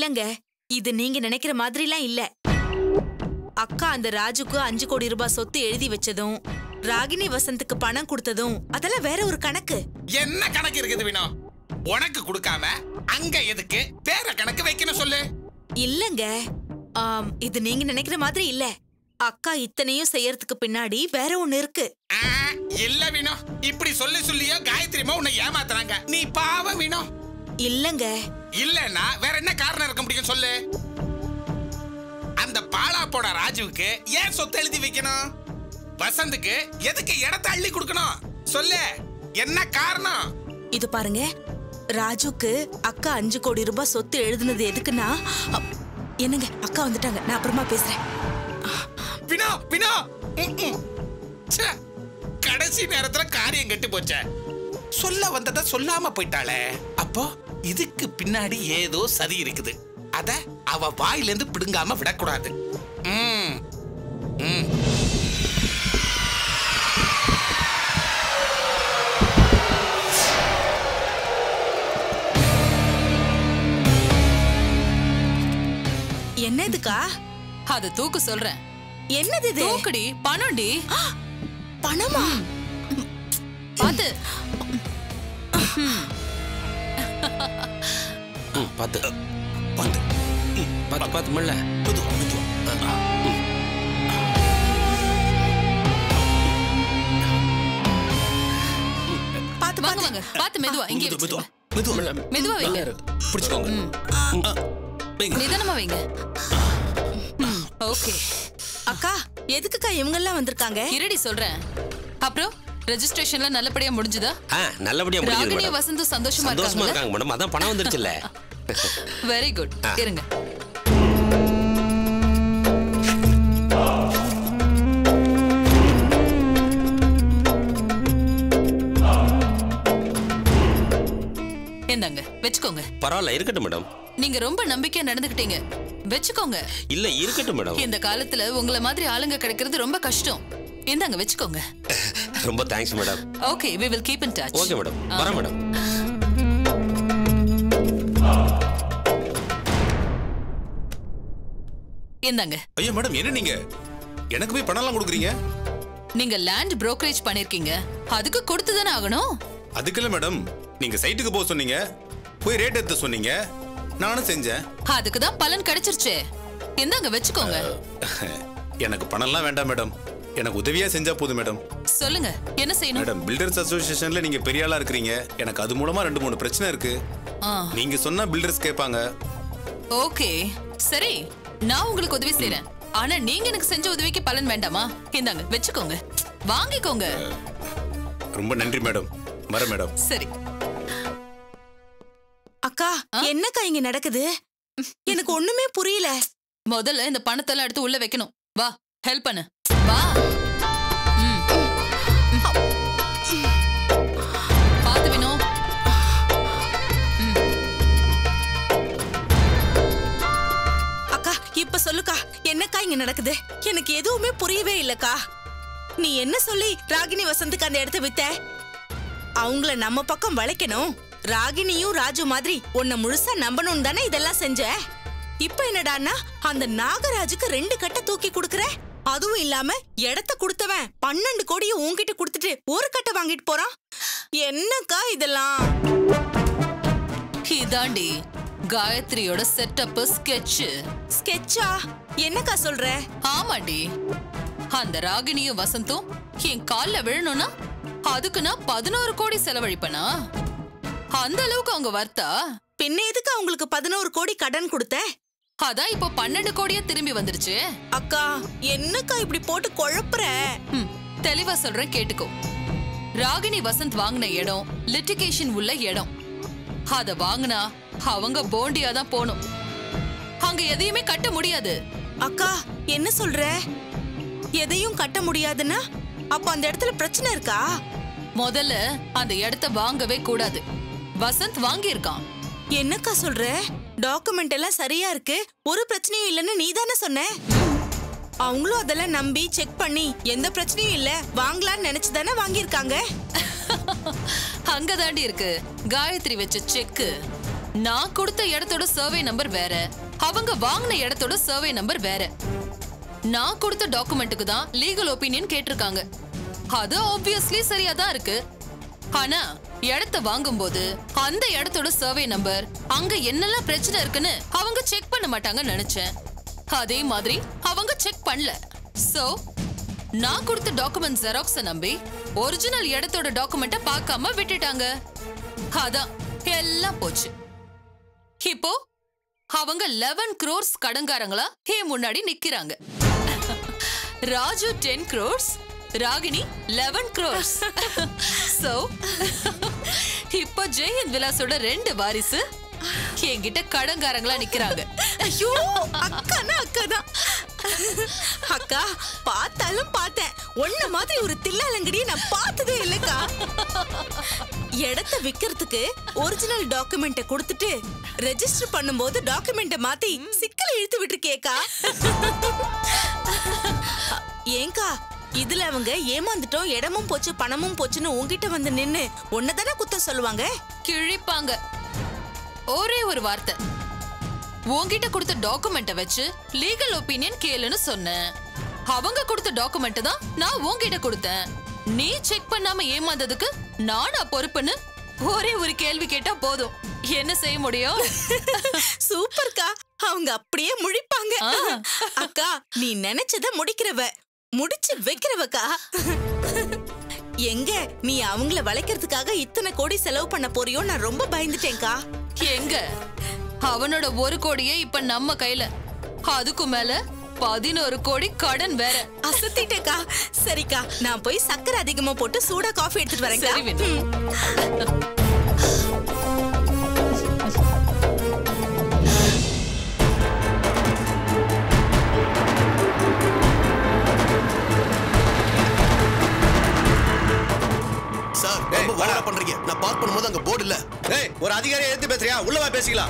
இல்லங்க இது நீங்க நினைக்கிற மாதிரிலாம் இல்ல அக்கா அந்த ராஜுக்கு அஞ்சு கோடி ரூபாய் சொத்து எழுதி வச்சதும் ராகினி வசந்துக்கு பணம் கொடுத்ததும் அதெல்லாம் வேற ஒரு கணக்கு என்ன கணக்கு இருக்குது வினோ உனக்கு கொடுக்காம அங்க எதுக்கு வேற கணக்கு வைக்கணும் சொல்லு இல்லங்க ஆம், இது நீங்க நினைக்கிற மாதிரி இல்ல அக்கா இத்தனையும் செய்யறதுக்கு பின்னாடி வேற ஒண்ணு இருக்கு ஆ, இல்ல வினோ இப்படி சொல்லி சொல்லியோ காயத்ரிமா உன்னை ஏமாத்துறாங்க நீ பாவம் வினோ இல்லங்க இல்லன்னா வேற என்ன காரணம் இருக்க முடியும் சொல்லு அந்த பாலா போட ராஜுவுக்கு ஏன் சொத்து எழுதி வைக்கணும் வசந்துக்கு எதுக்கு இடத்த அள்ளி கொடுக்கணும் சொல்லு என்ன காரணம் இது பாருங்க ராஜுக்கு அக்கா அஞ்சு கோடி ரூபாய் சொத்து எழுதுனது எதுக்குன்னா அப், என்னங்க அக்கா வந்துட்டாங்க நான் அப்புறமா பேசுறேன் வினோ வினோ ம், ம். ச்சே, கடைசி நேரத்துல காரியம் கெட்டு போச்சே சொல்ல வந்தத சொல்லாம போயிட்டாளே அப்போ இதுக்கு பின்னாடி ஏதோ சதி இருக்குது அத அவ வாயிலிருந்து பிடுங்காம விடக்கூடாது ம் ம் என்னதுக்கா அத தூக்கு சொல்றேன் என்னது இது தூக்குடி பணம்டி பணமா பாத்து ம் பார்த்து வந்து பார்த்து பார்த்து முள்ள மெதுவா மெதுவா பாத்து வாங்க பாத்து வாங்க பாத்து மெதுவா இங்கே மெதுவா வச்சுக்கோங்க மெதுவா மெதுவா வைங்க பிடிச்சுக்கோங்க ஆ, வைங்க. நிதானமா வைங்க ஓகே அக்கா எதுக்குக்கா இவங்க எல்லாம் வந்திருக்காங்க இருடி சொல்றேன் அப்புறம் ரெஜிஸ்ட்ரேஷன்ல நல்லபடியா முடிஞ்சுதா ஆ நல்லபடியா முடிஞ்சது ராகினியும் மேடம் வசந்தும் சந்தோஷமா சந்தோஷமா இருக்காங்க இருக்காங்க மேடம் அதான் பணம் வந்துருச்சுல்ல வெரி குட் இருங்க என்னங்க வச்சுக்கோங்க பரவாயில்ல இருக்கட்டும் மேடம் நீங்க ரொம்ப நம்பிக்கையா நடந்துக்கிட்டீங்க வச்சுக்கோங்க இல்ல இருக்கட்டும் மேடம் இந்த காலத்துல உங்கள மாதிரி ஆளுங்க கிடைக்கிறது ரொம்ப கஷ்டம் இந்தாங்க வச்சுக்கோங்க ரொம்ப thanks madam okay we will keep in touch okay madam வரேன் மேடம் இந்தாங்க ஐயா மேடம் என்ன நீங்க எனக்கு போய் பணம்லாம் கொடுக்குறீங்க நீங்க லேண்ட் brokerage பண்ணிருக்கீங்க அதுக்கு கொடுத்து தானே ஆகணும் அதுக்கு இல்ல மேடம் நீங்க சைட்டுக்கு போக சொன்னீங்க போய் ரேட் எடுத்து சொன்னீங்க நானும் செஞ்சேன் அதுக்கு தான் பலன் கிடைச்சிருச்சே இந்தாங்க வச்சுக்கோங்க எனக்கு பணம்லாம் வேண்டாம் மேடம் எனக்கு உதவியா செஞ்சா போதும் மேடம் சொல்லுங்க என்ன செய்யணும் மேடம் பில்டர்ஸ் அசோசியேஷன்ல நீங்க பெரிய ஆளா இருக்கிறீங்க எனக்கு அது மூலமா ரெண்டு மூணு பிரச்சனை இருக்கு ஆ நீங்க சொன்னா பில்டர்ஸ் கேட்பாங்க ஓகே சரி நான் உங்களுக்கு உதவி செய்றேன் ஆனா நீங்க எனக்கு செஞ்ச உதவிக்கு பலன் வேண்டாமா இந்தாங்க வச்சுக்கோங்க வாங்கிக்கோங்க ரொம்ப நன்றி மேடம் வரேன் மேடம் சரி அக்கா என்னக்கா இங்க நடக்குது எனக்கு ஒண்ணுமே புரியல முதல்ல இந்த பணத்தெல்லாம் எடுத்து உள்ள வைக்கணும் வா ஹெல்ப் பண்ணு வா ம். பாத்து வினோ அக்கா இப்ப சொல்லுக்கா என்னக்கா இங்க நடக்குது எனக்கு எதுவுமே புரியவே இல்லக்கா நீ என்ன சொல்லி ராகினி வசந்துக்கு அந்த இடத்த வித்த அவங்கள நம்ம பக்கம் வளைக்கணும் ராகினியும் ராஜு மாதிரி உன்னை முழுசா நம்பணும் தானே இதெல்லாம் செஞ்ச இப்ப என்னடான்னா அந்த நாகராஜுக்கு ரெண்டு கட்டை தூக்கி கொடுக்கற அதுவும் இல்லாம இடத்த கொடுத்தவன் பன்னெண்டு கோடியை உன்கிட்ட கொடுத்துட்டு ஒரு கட்டை வாங்கிட்டு போறான் என்னக்கா இதெல்லாம் இதாண்டி காயத்ரியோட செட்டப் ஸ்கெட்ச் ஸ்கெட்சா என்னக்கா சொல்ற ஆமாடி அந்த ராகினியும் வசந்தும் என் கால்ல விழணும்னா அதுக்கு நான் பதினோரு கோடி செலவழிப்பனா அந்த அளவுக்கு அவங்க வர்த்தா பின்ன எதுக்கு அவங்களுக்கு பதினோரு கோடி கடன் கொடுத்த அதான் இப்போ பன்னெண்டு கோடியா திரும்பி வந்துருச்சு அக்கா என்னக்கா இப்படி போட்டு குழப்புற ம், தெளிவா சொல்றேன் கேட்டுக்கோ ராகினி வசந்த் வாங்கின இடம் லிட்டிகேஷன் உள்ள இடம் அத வாங்கினா அவங்க போண்டியா தான் போகணும் அங்க எதையுமே கட்ட முடியாது அக்கா என்ன சொல்ற எதையும் கட்ட முடியாதுன்னா அப்ப அந்த இடத்துல பிரச்சனை இருக்கா முதல்ல அந்த இடத்த வாங்கவே கூடாது வசந்த் வாங்கியிருக்கான் என்னக்கா சொல்ற டாக்குமெண்ட் எல்லாம் சரியா இருக்கு ஒரு பிரச்சனையும் இல்லைன்னு நீ தானே சொன்ன அவங்களும் அதெல்லாம் நம்பி செக் பண்ணி எந்த பிரச்சனையும் இல்ல வாங்கலாம்னு நினைச்சு தானே வாங்கியிருக்காங்க அங்கதாண்டி இருக்கு காயத்ரி வச்ச செக்கு நான் கொடுத்த இடத்தோட சர்வே நம்பர் வேற அவங்க வாங்கின இடத்தோட சர்வே நம்பர் வேற நான் கொடுத்த டாக்குமெண்ட்டுக்கு தான் லீகல் ஒப்பீனியன் கேட்டிருக்காங்க அது ஆப்வியஸ்லி சரியா தான் இருக்கு ஆனா இடத்த வாங்கும்போது அந்த இடத்தோட சர்வே நம்பர் அங்க என்னெல்லாம் பிரச்சனை இருக்குன்னு அவங்க செக் பண்ண மாட்டாங்கன்னு நினைச்சேன் அதே மாதிரி அவங்க செக் பண்ணல சோ நான் கொடுத்த டாக்குமெண்ட் ஜெராக்ஸ நம்பி ஒரிஜினல் இடத்தோட டாக்குமெண்ட்ட பார்க்காம விட்டுட்டாங்க அதான் எல்லாம் போச்சு இப்போ அவங்க 11 crores கடங்காரங்களா ஹே முன்னாடி நிக்கிறாங்க Raju ten crores Ragini 11 crores so இப்போ ஜெயந்த் விலாஸோட ரெண்டு வாரிசு என்கிட்ட கடங்காரங்களா நிக்கிறாங்க ஐயோ அக்கானா அக்காதான் அக்கா பார்த்தாலும் பார்த்தேன் ஒன்ன மாதிரி ஒரு தில்லாலங்கடியை நான் பார்த்ததே இல்லக்கா இடத்த விக்கிறதுக்கு ஒரிஜினல் டாக்குமெண்ட்டை கொடுத்துட்டு ரெஜிஸ்டர் பண்ணும்போது டாக்குமெண்ட்டை மாத்தி சிக்கல இழுத்து விட்டுருக்கேக்கா ஏங்கா இதுல அவங்க ஏமாந்துட்டோம் இடமும் போச்சு பணமும் போச்சுன்னு உன்கிட்ட வந்து நின்னு உன்னதானே குத்தம் சொல்லுவாங்க கிழிப்பாங்க ஒரே ஒரு வார்த்தை உன்கிட்ட கொடுத்த டாக்குமெண்ட்ட வச்சு லீகல் ஒப்பீனியன் கேளுன்னு சொன்னேன் அவங்க கொடுத்த டாக்குமெண்ட் தான் நான் உன்கிட்ட கொடுத்தேன் நீ செக் பண்ணாம ஏமாந்ததுக்கு நானா பொறுப்புன்னு ஒரே ஒரு கேள்வி கேட்டா போதும் என்ன செய்ய முடியும் சூப்பர்க்கா அவங்க அப்படியே முழிப்பாங்க ஆ. அக்கா நீ நினைச்சத முடிக்கிறவ முடிச்சு வைக்கிறவக்கா எங்க நீ அவங்கள வளைக்கிறதுக்காக இத்தனை கோடி செலவு பண்ண போறியோ நான் ரொம்ப பயந்துட்டேன்க்கா எங்க அவனோட ஒரு கோடியே இப்ப நம்ம கையில அதுக்கு மேல பதினோரு கோடி கடன் வேற அசத்திட்டேக்கா சரிக்கா நான் போய் சக்கரை அதிகமா போட்டு சூடா காஃபி எடுத்துட்டு வரேன்க்கா சரி, வினு. ம். சார் டேய், ரொம்ப வாடா. ஓவரா பண்றீங்க நான் பார்க் பண்ணும்போது அங்க போர்டு இல்ல ஏய் ஒரு அதிகாரியை எடுத்து பேசுறியா உள்ள வா பேசிக்கலாம்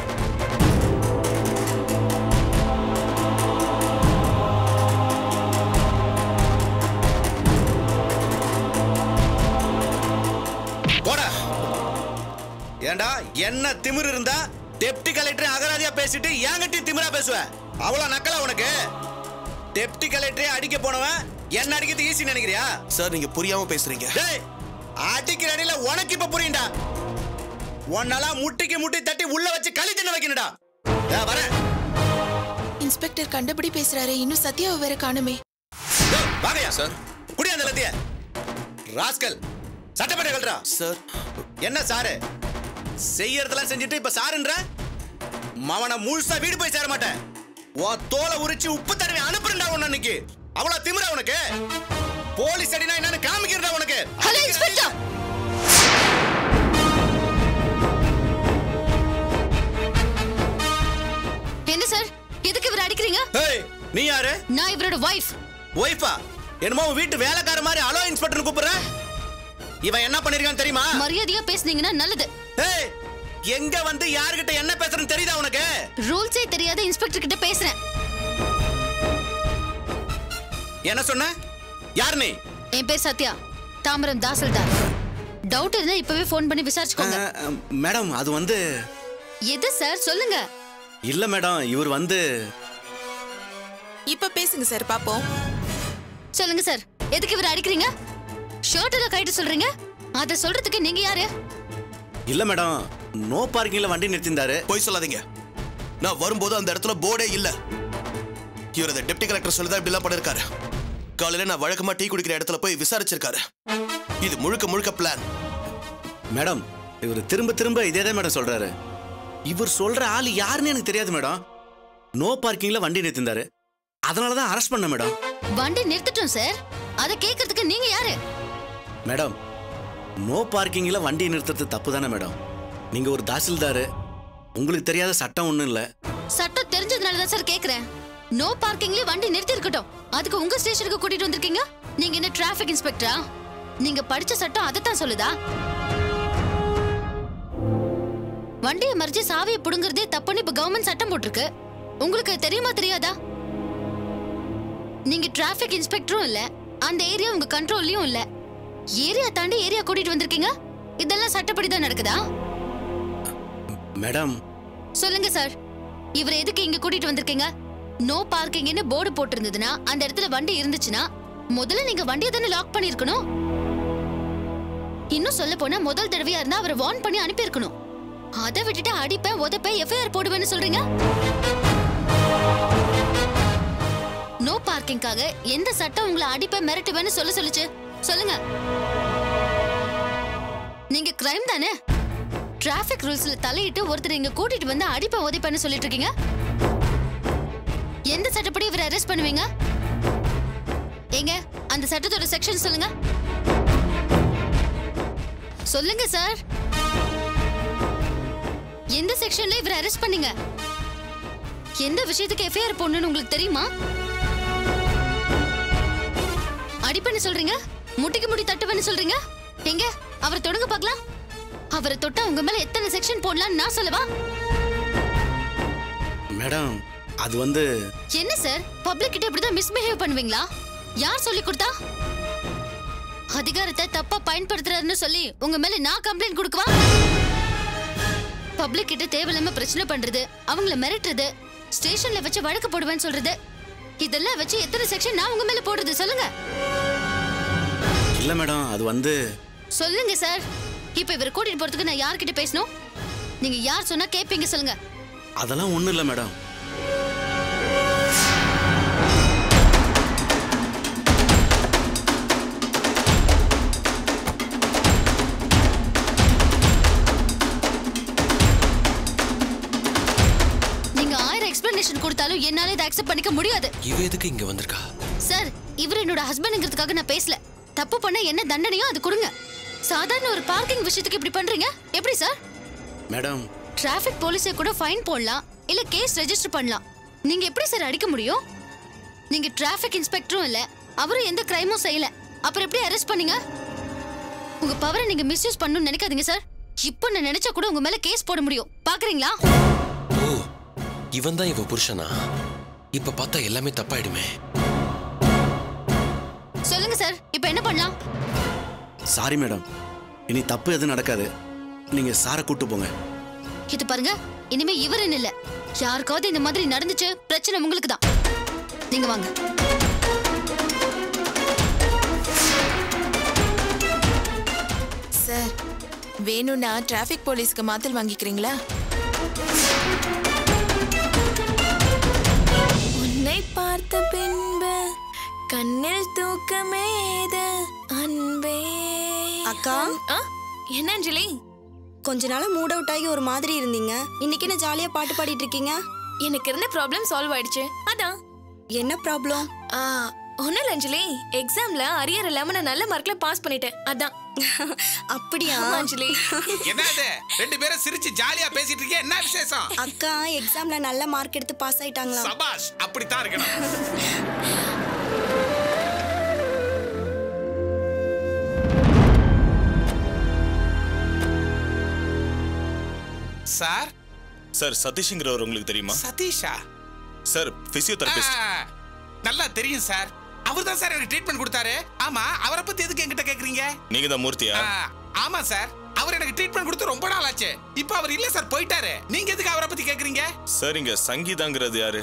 போடா ஏண்டா என்ன திமிரு இருந்தா டெப்டி கலெக்டர் அகராதியா பேசிட்டு என்கிட்டயும் திமிரா பேசுவ அவ்வளவு நக்கலா உனக்கு டெப்டி கலெக்டரே அடிக்க போனவன் என்ன அடிக்கிறது ஈஸி நினைக்கிறியா சார் நீங்க புரியாம பேசுறீங்க டேய் அடிக்கிற அடியில உனக்கு இப்ப புரியும்டா உன்னால முட்டிக்கு முட்டி தட்டி உள்ள வச்சு களி தின்ன வைக்கணும்டா இதோ வரேன் இன்ஸ்பெக்டர் கண்டபடி பேசுறாரு இன்னும் சத்யாவை வேற காணுமே டேய், வாங்கய்யா சார் குடி அந்த லத்திய ராஸ்கல் சட்டப்பேட்டை கல்றா சார் என்ன சாரு செய்யறதெல்லாம் செஞ்சுட்டு இப்ப சாருன்ற மவனை முழுசா வீடு போய் சேர மாட்டேன் உன் தோலை உரிச்சு உப்பு தடவை அனுப்புறா உன்ன அன்னைக்கு அவ்வளவு திமிரா உனக்கு போலீஸ் அடினா என்னன்னு காமிக்கிறதா உனக்கு ஹலோ இன்ஸ்பெக்டர் என்ன சார் எதுக்கு இவர் அடிக்கிறீங்க ஏய், நீ யாரு நான் இவரோட வைஃப் ஒய்ஃபா என்னமோ உன் வீட்டு வேலைக்கார மாதிரி அலோ இன்ஸ்பெக்டர் கூப்பிடுற இவன் என்ன பண்ணிருக்கான்னு தெரியுமா மரியாதையா பேசுனீங்கன்னா நல்லது ஏய் எங்க வந்து யார்கிட்ட என்ன பேசுறேன்னு தெரியுதா உனக்கு ரூல்ஸே தெரியாத இன்ஸ்பெக்டர் கிட்ட பேசுறேன் என்ன சொன்ன யார் நீ என் பேர் சத்யா தாம்பரம் தாசில்தார் டவுட் இருந்தா இப்பவே ஃபோன் பண்ணி விசாரிச்சுக்கோங்க மேடம் அது வந்து எது சார் சொல்லுங்க இல்ல மேடம் இவர் வந்து இப்ப பேசுங்க சார் பாப்போம் சொல்லுங்க சார் எதுக்கு இவர் அடிக்கிறீங்க ஷர்ட் எல்லாம் கழட்ட சொல்றீங்க அத சொல்றதுக்கு நீங்க யாரு இல்ல மேடம் நோ பார்க்கிங்ல வண்டி நிறுத்திருந்தாரு போய் சொல்லாதீங்க நான் வரும்போது அந்த இடத்துல போர்டே இல்ல இவர் அந்த டெப்டி கலெக்டர் சொல்லி தான் இப்படி எல்லாம் பண்ணிருக்காரு காலையில நான் வழக்கமா டீ குடிக்கிற இடத்துல போய் விசாரிச்சிருக்காரு இது முழுக்க முழுக்க பிளான் மேடம் இவர் திரும்ப திரும்ப இதே தான் மேடம் சொல்றாரு இவர் சொல்ற ஆள் யாருன்னு எனக்கு தெரியாது மேடம் நோ பார்க்கிங்ல வண்டி நிறுத்திருந்தாரு அதனால தான் அரெஸ்ட் பண்ண மேடம் வண்டி நிறுத்திட்டோம் சார் அத கேக்குறதுக்கு நீங்க யாரு மேடம் நோ பார்க்கிங்ல வண்டி நிறுத்துறது தப்பு தானே மேடம் நீங்க ஒரு தாசில்தாரு உங்களுக்கு தெரியாத சட்டம் ஒன்றும் இல்லை சட்டம் தெரிஞ்சதுனால தான் சார் கேக்குறேன் நோ பார்க்கிங்ல வண்டி நிறுத்தி இருக்கட்டும் அதுக்கு உங்க ஸ்டேஷனுக்கு கூட்டிட்டு வந்திருக்கீங்க நீங்க என்ன டிராஃபிக் இன்ஸ்பெக்டரா நீங்க படிச்ச சட்டம் அதைத்தான் சொல்லுதா வண்டியை மறிச்சு சாவியை புடுங்குறதே தப்புன்னு இப்ப கவர்மெண்ட் சட்டம் போட்டிருக்கு உங்களுக்கு தெரியுமா தெரியாதா நீங்க டிராஃபிக் இன்ஸ்பெக்டரும் இல்ல அந்த ஏரியா உங்க கண்ட்ரோல்லயும் இல்ல ஏரியா தாண்டி ஏரியா கூட்டிட்டு வந்திருக்கீங்க இதெல்லாம் சட்டப்படி தான் நடக்குதா மேடம் சொல்லுங்க சார் இவரை எதுக்கு இங்க கூட்டிட்டு வந்திருக்கீங்க நோ பார்க்கிங்னு போர்டு போட்டிருந்ததுன்னா அந்த இடத்துல வண்டி இருந்துச்சுன்னா முதல்ல நீங்க வண்டியை தானே லாக் பண்ணிருக்கணும் இன்னும் சொல்ல போனா முதல் தடவையா இருந்தா அவரை வார்ன் பண்ணி அனுப்பியிருக்கணும் அதை விட்டுட்டு அடிப்பேன் உதப்பேன் எஃப்ஐஆர் போடுவேன்னு சொல்றீங்க நோ பார்க்கிங்காக எந்த சட்டம் உங்களை அடிப்பேன் மிரட்டுவேன்னு சொல்ல சொல்லுச்சு சொல்லுங்க நீங்க கிரைம் தானே டிராஃபிக் ரூல்ஸ்ல தலையிட்டு ஒருத்தர் இங்க கூட்டிட்டு வந்து அடிப்ப உதைப்பேன்னு சொல்லிட்டு இருக்கீங்க எந்த சட்டப்படி இவரை அரெஸ்ட் பண்ணுவீங்க ஏங்க அந்த சட்டத்தோட செக்ஷன் சொல்லுங்க சொல்லுங்க சார் எந்த செக்ஷன்ல இவரை அரெஸ்ட் பண்ணீங்க எந்த விஷயத்துக்கு எஃப்ஐஆர் போடணும்னு உங்களுக்கு தெரியுமா அடிப்பேன்னு சொல்றீங்க முட்டிக்கு முடி தட்டுவேன்னு சொல்றீங்க எங்க அவரை தொடுங்க பார்க்கலாம் அவரை தொட்டா உங்க மேல எத்தனை செக்ஷன் போடலாம்னு நான் சொல்லவா மேடம் அது வந்து என்ன சார் பப்ளிக் கிட்ட இப்படிதான் மிஸ்பிஹேவ் பண்ணுவீங்களா யார் சொல்லி கொடுத்தா அதிகாரத்தை தப்பா பயன்படுத்துறாருன்னு சொல்லி உங்க மேல நான் கம்ப்ளைண்ட் கொடுக்கவா பப்ளிக் கிட்ட தேவையில்லாம பிரச்சனை பண்றது அவங்கள மிரட்டுறது ஸ்டேஷன்ல வச்சு வழக்கு போடுவேன்னு சொல்றது இதெல்லாம் வச்சு எத்தனை செக்ஷன் நான் உங்க மேல போடுறது சொல்லுங்க இல்ல மேடம் அது வந்து சொல்லுங்க சார் இப்ப இவரை கூட்டிட்டு போறதுக்கு நான் யார்கிட்ட பேசணும் நீங்க யார் சொன்னா கேப்பீங்க சொல்லுங்க அதெல்லாம் ஒண்ணும் இல்ல மேடம் நீங்க ஆயிரம் எக்ஸ்பிளனேஷன் கொடுத்தாலும் என்னால இதை அக்செப்ட் பண்ணிக்க முடியாது இவ எதுக்கு இங்க வந்திருக்கா சார் இவர் என்னோட ஹஸ்பண்டுங்கிறதுக்காக நான் பேசல தப்பு பண்ண என்ன தண்டனையோ அது கொடுங்க சாதாரண ஒரு பார்க்கிங் விஷயத்துக்கு இப்படி பண்றீங்க எப்படி சார் மேடம் டிராஃபிக் போலீஸை கூட ஃபைன் போடலாம் இல்ல கேஸ் ரெஜிஸ்டர் பண்ணலாம் நீங்க எப்படி சார் அடிக்க முடியும் நீங்க டிராஃபிக் இன்ஸ்பெக்டரும் இல்ல அவரும் எந்த கிரைமும் செய்யல அப்புறம் எப்படி அரெஸ்ட் பண்ணீங்க உங்க பவரை நீங்க மிஸ்யூஸ் பண்ணணும்னு நினைக்காதீங்க சார் இப்போ நான் நினைச்சா கூட உங்க மேல கேஸ் போட முடியும் பாக்குறீங்களா ஓ இவன் தான் இவ புருஷனா இப்ப பார்த்தா எல்லாமே தப்பாயிடுமே சொல்லுங்க சார் இப்போ என்ன பண்ணலாம் சாரி மேடம் இனி தப்பு எதுவும் நடக்காது நீங்க சாரை கூட்டு போங்க இது பாருங்க இனிமே இவருன்னு இல்ல யாருக்காவது இந்த மாதிரி நடந்துச்சு பிரச்சனை உங்களுக்கு தான் நீங்க வாங்க சார் வேணும்னா டிராஃபிக் போலீஸ்க்கு மாத்தல் வாங்கிக்கிறீங்களா உன்னை பார்த்த பின்பு கண்ணில் தூக்கமேது அன்பே அக்கா? ஆ? என்ன அஞ்சலி கொஞ்ச நாளா மூட் அவுட் ஆகி ஒரு மாதிரி இருந்தீங்க இன்னைக்கு என்ன ஜாலியா பாட்டு பாடிட்டு இருக்கீங்க எனக்கு இருந்த ப்ராப்ளம் சால்வ் ஆயிடுச்சு அதான் என்ன ப்ராப்ளம் ஆ, ஒண்ணும் இல்ல அஞ்சலி எக்ஸாம்ல அரியர் இல்லாம நான் நல்ல மார்க்ல பாஸ் பண்ணிட்டேன் அதான் அப்படியா ஆமா, அஞ்சலி என்னது ரெண்டு பேரும் சிரிச்சு ஜாலியா பேசிட்டு இருக்கே என்ன விசேஷம் அக்கா எக்ஸாம்ல நல்ல மார்க் எடுத்து பாஸ் ஆயிட்டாங்களா சபாஷ் அப்படித்தான் இருக்கணும் சார் சார் சதீஷ்ங்கிறவர் உங்களுக்கு தெரியுமா சதீஷா சார் பிசியோதெரபிஸ்ட் ஆ, நல்லா தெரியும் சார் அவர் தான் சார் எனக்கு ட்ரீட்மெண்ட் கொடுத்தாரு ஆமா அவரை பத்தி எதுக்கு என்கிட்ட கேக்குறீங்க நீங்க தான் மூர்த்தியா ஆ, ஆமா சார் அவர் எனக்கு ட்ரீட்மெண்ட் கொடுத்து ரொம்ப நாள் ஆச்சு இப்போ அவர் இல்ல சார் போயிட்டாரு நீங்க எதுக்கு அவரை பத்தி கேக்குறீங்க சார் இங்க சங்கீதாங்கிறது யாரு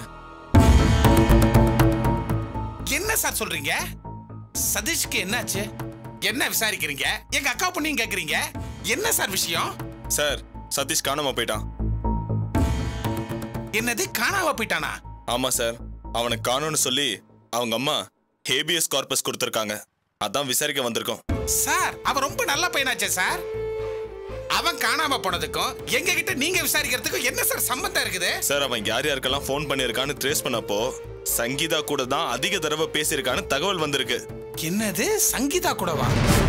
என்ன சார் சொல்றீங்க சதீஷ்க்கு என்னாச்சு என்ன விசாரிக்கிறீங்க எங்க அக்கா பொண்ணையும் கேக்குறீங்க என்ன சார் விஷயம் சார் சதீஷ் காணாம போயிட்டான் என்னது காணாம போயிட்டானா ஆமா சார் அவனை காணோம்னு சொல்லி அவங்க அம்மா ஹேபியஸ் கார்பஸ் கொடுத்துருக்காங்க அதான் விசாரிக்க வந்திருக்கோம் சார் அவன் ரொம்ப நல்ல பையனாச்சே சார் அவன் காணாம போனதுக்கும் எங்க கிட்ட நீங்க விசாரிக்கிறதுக்கும் என்ன சார் சம்பந்தம் இருக்குது சார் அவன் யார் யாருக்கெல்லாம் ஃபோன் பண்ணியிருக்கான்னு ட்ரேஸ் பண்ணப்போ சங்கீதா கூட தான் அதிக தடவை பேசியிருக்கான்னு தகவல் வந்திருக்கு என்னது சங்கீதா கூடவா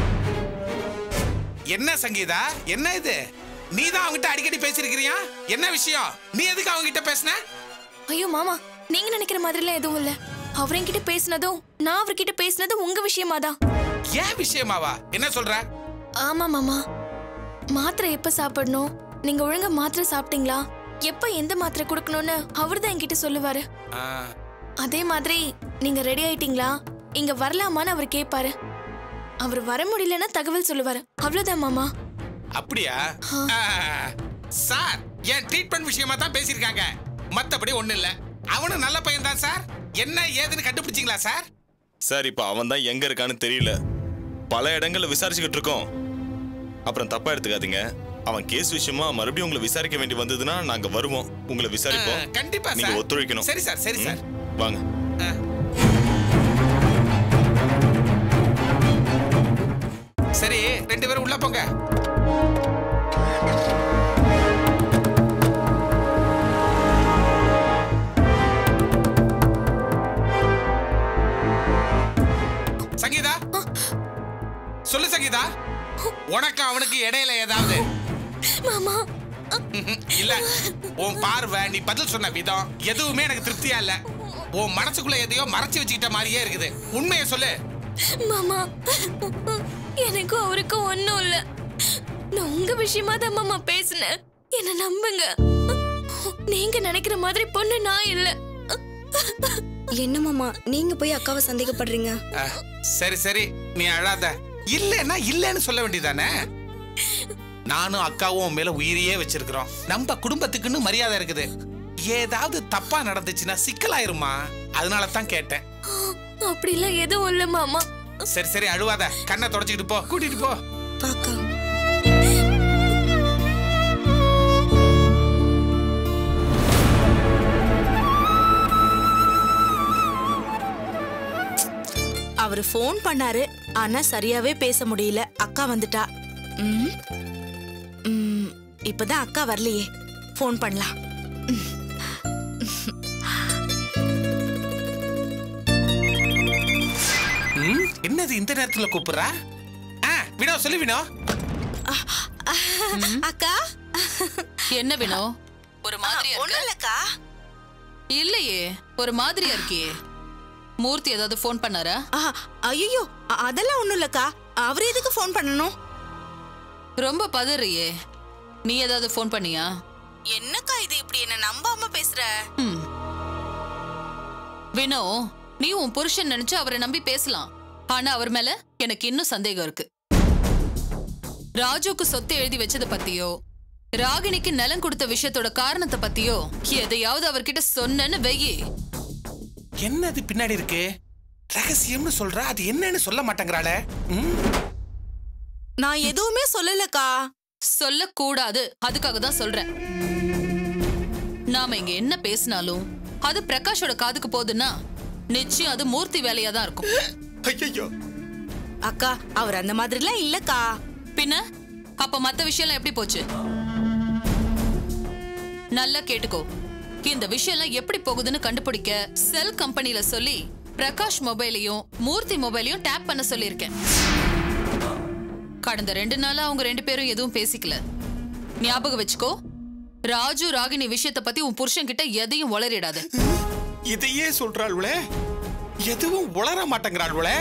என்ன சங்கீதா என்ன இது நீ தான் அவங்கிட்ட அடிக்கடி பேசியிருக்கிறியா என்ன விஷயம் நீ எதுக்கு அவங்கிட்ட பேசின ஐயோ மாமா நீங்க நினைக்கிற மாதிரிலாம் எதுவும் இல்ல அவர் என்கிட்ட பேசினதும் நான் அவர்கிட்ட பேசினதும் உங்க விஷயமா தான் ஏன் விஷயமாவா என்ன சொல்ற ஆமா மாமா மாத்திரை எப்ப சாப்பிடணும் நீங்க ஒழுங்கா மாத்திரை சாப்பிட்டீங்களா எப்ப எந்த மாத்திரை கொடுக்கணும்னு அவர் தான் என்கிட்ட சொல்லுவாரு ஆ, அதே மாதிரி நீங்க ரெடி ஆயிட்டீங்களா இங்க வரலாமான்னு அவர் கேட்பாரு அவர் வர முடியலன்னா தகவல் சொல்லுவாரு அவ்வளவுதான் மாமா அப்படியா ஆ, சார் என் ட்ரீட்மெண்ட் விஷயமா தான் பேசியிருக்காங்க மத்தபடி ஒண்ணும் இல்ல அவனும் நல்ல பையன் தான் சார் என்ன ஏதுன்னு கண்டுபிடிச்சிங்களா சார் சார் இப்போ அவன் தான் எங்க இருக்கான்னு தெரியல பல இடங்கள்ல விசாரிச்சுக்கிட்டு இருக்கோம் அப்புறம் தப்பா எடுத்துக்காதீங்க அவன் கேஸ் விஷயமா மறுபடியும் உங்களை விசாரிக்க வேண்டி வந்ததுன்னா நாங்க வருவோம் உங்களை விசாரிப்போம் ஆ, கண்டிப்பா நீங்க சார். ஒத்துழைக்கணும் சரி சார், சரி சார். ம், வாங்க சரி ரெண்டு பேரும் உள்ள போங்க சங்கீதா சொல்லு சங்கீதா உனக்கு அவனுக்கு இடையில ஏதாவது மாமா ம்ஹும். இல்ல உன் பார்வை நீ பதில் சொன்ன விதம் எதுவுமே எனக்கு திருப்தியா இல்ல உன் மனசுக்குள்ள எதையோ மறைச்சு வச்சுக்கிட்ட மாதிரியே இருக்குது உண்மையை சொல்லு மாமா எனக்கும் அவருக்கும் ஒண்ணும் இல்ல நான் உங்க விஷயமா தான் மாமா பேசினேன் என்ன நம்புங்க நீங்க நினைக்கிற மாதிரி பொண்ணு நான் இல்ல என்ன மாமா நீங்க போய் அக்காவை சந்தேகப்படுறீங்க அஹ், சரி சரி நீ அழாத இல்லைன்னா இல்லைன்னு சொல்ல வேண்டியதானே நானும் அக்காவும் உன் மேல உயிரையே வச்சிருக்கிறோம் நம்ம குடும்பத்துக்குன்னு மரியாதை இருக்குது ஏதாவது தப்பா நடந்துச்சுன்னா சிக்கலாயிருமா அதனால தான் கேட்டேன் அப்படிலாம் எதுவும் இல்ல மாமா சரி சரி அழுவாத கண்ணை தொடச்சிக்கிட்டு போ கூட்டிட்டு போ பாக்கா அவரு ஃபோன் பண்ணாரு ஆனா சரியாவே பேச முடியல அக்கா வந்துட்டா ம். ம், இப்பதான் அக்கா வரலையே ஃபோன் பண்ணலாம் ம், என்னது இந்த நேரத்துல கூப்பிடுறா ஆ வினோ சொல்லு வினோ அக்கா என்ன வினோ ஒரு மாதிரியா ஒண்ணும் இருக்க இல்லக்கா இல்லையே ஒரு மாதிரியா இருக்கியே மூர்த்தி ஏதாவது ஃபோன் பண்ணாரா ஐயோ அதெல்லாம் ஒண்ணும் இல்லக்கா அவர் எதுக்கு ஃபோன் பண்ணணும் ரொம்ப பதறியே நீ ஏதாவது ஃபோன் பண்ணியா என்னக்கா இது இப்படி என்ன நம்பாம பேசுற ம். வினோ நீ உன் புருஷன் நினைச்சு அவரை நம்பி பேசலாம் ஆனா அவர் மேல எனக்கு இன்னும் சந்தேகம் இருக்கு ராஜுக்கு சொத்து எழுதி வச்சத பத்தியோ ராகினிக்கு நிலம் கொடுத்த விஷயத்தோட காரணத்தை பத்தியோ எதையாவது அவர்கிட்ட சொன்னேன்னு வெயி என்னது பின்னாடி இருக்கு ரகசியம்னு சொல்றா அது என்னன்னு சொல்ல மாட்டேங்கிறாளே ம் நான் எதுவுமே சொல்லலக்கா சொல்லக்கூடாது அதுக்காக தான் சொல்றேன் நாம இங்க என்ன பேசினாலும் அது பிரகாஷோட காதுக்கு போகுதுன்னா நிச்சயம் அது மூர்த்தி வேலையா தான் இருக்கும் ஐயோ அக்கா அவர் அந்த மாதிரிலாம் இல்லக்கா பின்ன அப்ப மத்த விஷயம்லாம் எப்படி போச்சு நல்லா கேட்டுக்கோ இந்த விஷயம்லாம் எப்படி போகுதுன்னு கண்டுபிடிக்க செல் கம்பெனில சொல்லி பிரகாஷ் மொபைலையும் மூர்த்தி மொபைலையும் டேப் பண்ண சொல்லியிருக்கேன் கடந்த ரெண்டு நாளா அவங்க ரெண்டு பேரும் எதுவும் பேசிக்கல ஞாபகம் வச்சுக்கோ ராஜு ராகினி விஷயத்த பத்தி உன் புருஷன் கிட்ட எதையும் உளறிடாத இதையே சொல்றாள்வளே எதுவும் உளர மாட்டேங்கிறாள்வளே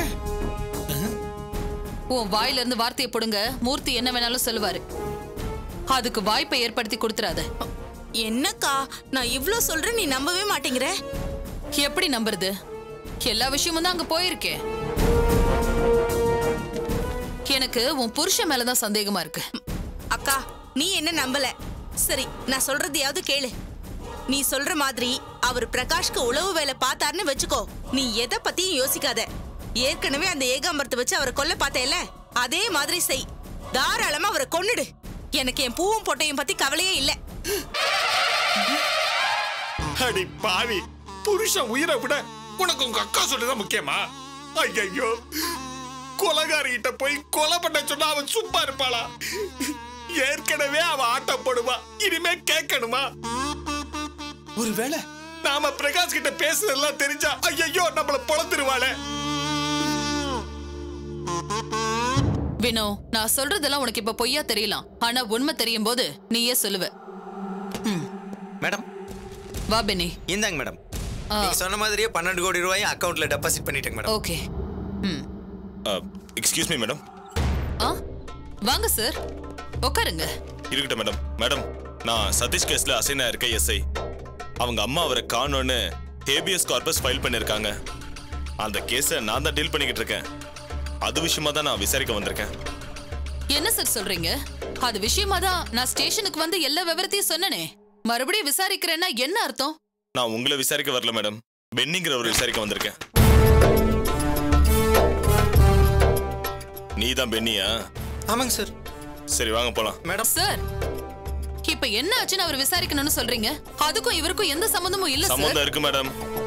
உன் வாயில இருந்து வார்த்தையை போடுங்க மூர்த்தி என்ன வேணாலும் சொல்லுவாரு அதுக்கு வாய்ப்பை ஏற்படுத்தி கொடுத்துறாத என்னக்கா நான் இவ்ளோ சொல்றேன் நீ நம்பவே மாட்டேங்கிற எப்படி நம்புறது எல்லா விஷயமும் தான் அங்க போயிருக்கே எனக்கு உன் புருஷன் மேலதான் சந்தேகமா இருக்கு அக்கா நீ என்ன நம்பல சரி நான் சொல்றதையாவது கேளு நீ சொல்ற மாதிரி அவர் பிரகாஷ்க்கு உளவு வேலை பார்த்தாருன்னு வச்சுக்கோ நீ எதை பத்தியும் யோசிக்காத ஏற்கனவே அந்த ஏகாம்பரத்தை வச்சு அவரை கொல்ல பார்த்தேல அதே மாதிரி செய் தாராளமா அவரை கொன்னுடு எனக்கு என் பூவும் பொட்டையும் பத்தி கவலையே இல்ல அடி பாவி புருஷன் உயிரை விட உனக்கு உங்க அக்கா சொல்றதுதான் முக்கியமா ஐயோ கொலகாரிகிட்ட போய் கொலை பண்ண சொன்னா அவன் சும்மா இருப்பாளா ஏற்கனவே அவன் ஆட்டம் போடுவா இனிமே கேட்கணுமா ஒருவேளை நாம பிரகாஷ் கிட்ட பேசுறதெல்லாம் தெரிஞ்சா ஐயோ நம்மள பொழந்துருவாளே வினோ நான் சொல்றதெல்லாம் உனக்கு இப்ப பொய்யா தெரியலாம் ஆனா உண்மை தெரியும் போது நீயே சொல்லுவ மேடம் வா பெனி இந்தாங்க மேடம் நீங்க சொன்ன மாதிரியே பன்னெண்டு கோடி ரூபாய் அக்கவுண்ட்ல டெபாசிட் பண்ணிட்டேங்க மேடம் ஓகே ம் எக்ஸ்கியூஸ் மீ மேடம் ஆ வாங்க சார் உட்காருங்க இருக்கட்டும் மேடம் மேடம் நான் சதீஷ் கேஸ்ல அசைனா இருக்க எஸ்ஐ அவங்க அம்மா அவரை காணோன்னு ஹேபியஸ் கார்பஸ் ஃபைல் பண்ணிருக்காங்க அந்த கேஸை நான் தான் டீல் பண்ணிக்கிட்டு இருக்கேன் அது விஷயமா தான் நான் விசாரிக்க வந்திருக்கேன் என்ன சார் சொல்றீங்க அது விஷயமா தான் நான் ஸ்டேஷனுக்கு வந்து எல்லா விவரத்தையும் சொன்னனே மறுபடியும் விசாரிக்கிறேன்னா என்ன அர்த்தம் நான் உங்களை விசாரிக்க வரல மேடம் பென்னிங்கிறவர் விசாரிக்க வந்திருக்கேன் நீ தான் பென்னியா ஆமாங்க சார் சரி வாங்க போலாம் மேடம் சார் இப்ப என்ன ஆச்சுன்னு அவர் விசாரிக்கணும்னு சொல்றீங்க அதுக்கும் இவருக்கும் எந்த சம்பந்தமும் இல்ல சார் சம்பந்தம் இருக்கு மேடம்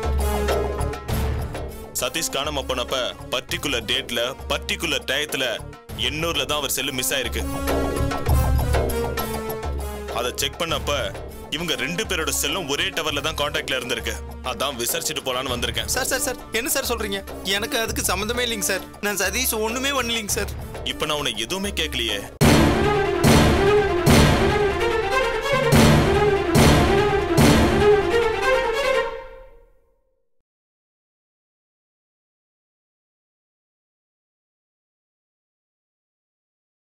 சதீஷ் காணாம போனப்ப பர்டிகுலர் டேட்ல பர்டிகுலர் டயத்துல எண்ணூர்ல தான் அவர் செல்லு மிஸ் ஆயிருக்கு அதை செக் பண்ணப்ப இவங்க ரெண்டு பேரோட செல்லும் ஒரே டவர்ல தான் காண்டாக்ட்ல இருந்திருக்கு அதான் விசாரிச்சுட்டு போலான்னு வந்திருக்கேன் சார் சார் சார் என்ன சார் சொல்றீங்க எனக்கு அதுக்கு சம்மந்தமே இல்லைங்க சார் நான் சதீஷ் ஒண்ணுமே பண்ணலைங்க சார் இப்ப நான் உன்னை எதுவுமே கேட்கலையே